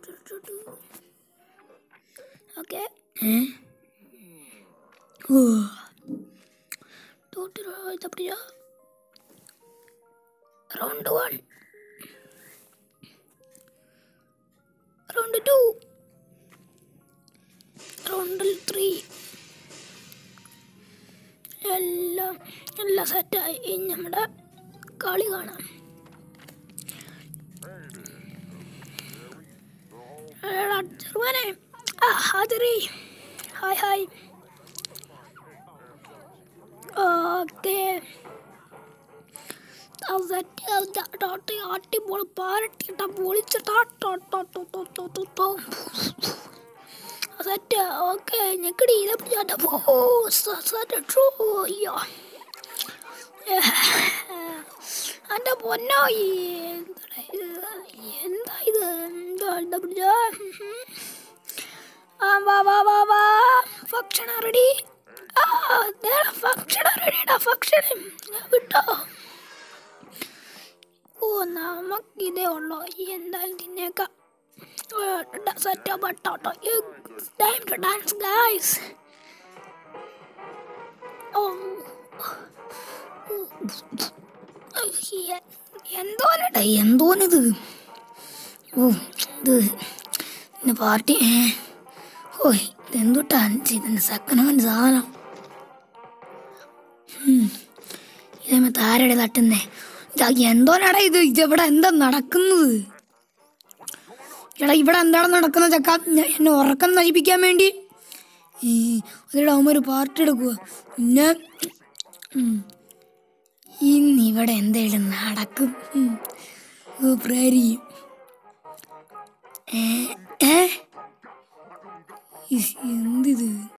Okay oh thought ഇതപ്പടിയാ round one round two റൗണ്ടിൽ three എല്ലാം എല്ലാം സെറ്റായി ഇനി നമ്മുടെ കളി കാണാം എടാ, ചെറുക്കനെ. ആ, ഹാജറി ഹായ് ഹായ് ഓക്കെ അടിപൊളി പാരട്ടിട്ട പൊളിച്ചിട്ടാ സെറ്റ് ഓക്കെ ഞെക്കടി ഇതെ പിടിച്ചാട്ട ഓ സെറ്റ് ട്രൂ അയ്യോ എൻ്റെ പൊന്നോ ഈ എന്താടാ ഇത്? എന്താ ഇത് എന്താ എന്താ പിടിച്ച ആ വാ വാ വാ വാ ഭക്ഷണം റെഡി ആ ഭക്ഷണം റെഡിടാ ഭക്ഷണം വിട്ടോ ഓ നമുക്കിതേ ഉള്ളൂ എന്തായാലും തിന്നേക്കാം സെറ്റ് ബട്ടോട്ടോ ടൈം ടു ഡാൻസ് ഗൈസ് ഓ എന്തോനടാ എന്തോനിത് ഓ ഇത് പിന്നെ പാർട്ടി ഏ ഓ ഇതെന്തുട്ടാ ഇതിൻ്റെ സെക്കൻഡ് ഹാൻഡ് സാധനം ഉം. ഇതേമ താരടെ തട്ടുന്നേ ഇതാ എന്തോനാടാ ഇത് ഇതെവിടെ എന്താ നടക്കുന്നത് എടാ ഇവിടെ എന്താണ് നടക്കുന്നത് ചക്ക ഞാൻ എന്നെ ഉറക്കം നശിപ്പിക്കാൻ വേണ്ടി ഈ അതിവിടെ അവന്മാർ പാർട്ടി എടുക്കുക പിന്നെ ഉം. ഇന്ന് ഇവിടെ എന്തെങ്കിലും നടക്കും ഉം. സൂപ്പറായിരിക്കും ഏ ഏ ഇസ് എന്തിത്